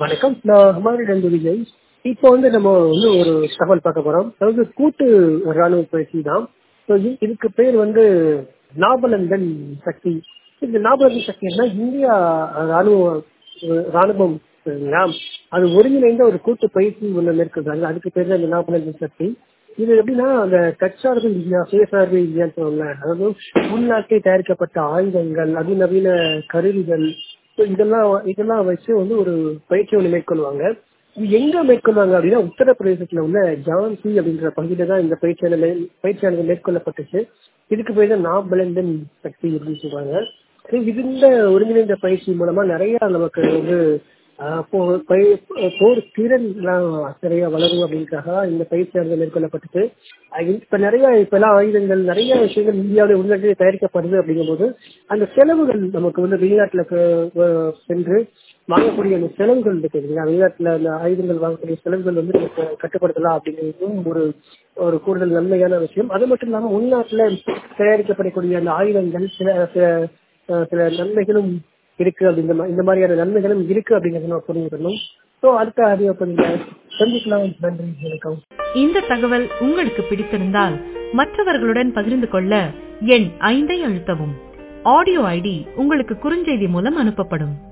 வணக்கம் நான் ஹுமாயூன் விஜய் இப்போ வந்து நம்ம வந்து ஒரு தகவல் பார்க்க போறோம் அதாவது கூட்டு ராணுவ பயிற்சி தான் ஸோ இதுக்கு பேர் வந்து நாபலந்தன் சக்தி இந்த நாபலந்தன் சக்தினா இந்தியா ராணுவ ராணுவம் சரிங்களா அது ஒருங்கிணைந்த ஒரு கூட்டு பயிற்சி ஒன்று மேற்கொள்றாங்க அதுக்கு பேர் தான் இந்த நாபலந்தன் சக்தி இது எப்படின்னா அந்த கச்சார்பு இந்தியா சுயசார்பு இந்தியான்னு சொல்லுவாங்க அதாவது உள்நாட்டில் தயாரிக்கப்பட்ட ஆயுதங்கள் அதிநவீன கருவிகள் ஸோ இதெல்லாம் இதெல்லாம் வச்சு வந்து ஒரு பயிற்சி ஒன்று மேற்கொள்வாங்க இது எங்க மேற்கொள்வாங்க அப்படின்னா உத்தரப்பிரதேசத்துல உள்ள ஜான்சி அப்படின்ற பகுதியில தான் இந்த பயிற்சியானது பயிற்சியானது மேற்கொள்ளப்பட்டுச்சு இதுக்கு பேர் தான் நாபலந்தன் சக்தி அப்படின்னு சொல்றாங்க இந்த ஒருங்கிணைந்த பயிற்சி மூலமா நிறைய நமக்கு வந்து போர் திறன் நிறைய வளரும் அப்படின்றக்காக இந்த பயிற்சியானது மேற்கொள்ளப்பட்டது இப்ப நிறைய இப்ப எல்லாம் ஆயுதங்கள் நிறைய விஷயங்கள் இந்தியாவில் உள்நாட்டிலே தயாரிக்கப்படுது அப்படிங்கும்போது அந்த செலவுகள் நமக்கு வந்து வெளிநாட்டுல சென்று வாங்கக்கூடிய அந்த செலவுகள் இருக்கு இல்லைங்களா வெளிநாட்டுல அந்த ஆயுதங்கள் வாங்கக்கூடிய செலவுகள் வந்து நமக்கு கட்டுப்படுத்தலாம் அப்படிங்கிறதும் ஒரு ஒரு கூடுதல் நன்மையான விஷயம் அது மட்டும் இல்லாம உள்நாட்டுல தயாரிக்கப்படக்கூடிய அந்த ஆயுதங்கள் சில சில நன்மைகளும் இருக்கு அப்படிங்கிற இந்த மாதிரியான நன்மைகளும் இருக்கு அப்படிங்கறத நம்ம புரிஞ்சுக்கணும் ஸோ அடுத்த அறிவை சந்திக்கலாம் நன்றி வணக்கம் இந்த தகவல் உங்களுக்கு பிடித்திருந்தால் மற்றவர்களுடன் பகிர்ந்து கொள்ள எண் ஐந்தை அழுத்தவும் ஆடியோ ஐடி உங்களுக்கு குறுஞ்செய்தி மூலம் அனுப்பப்படும்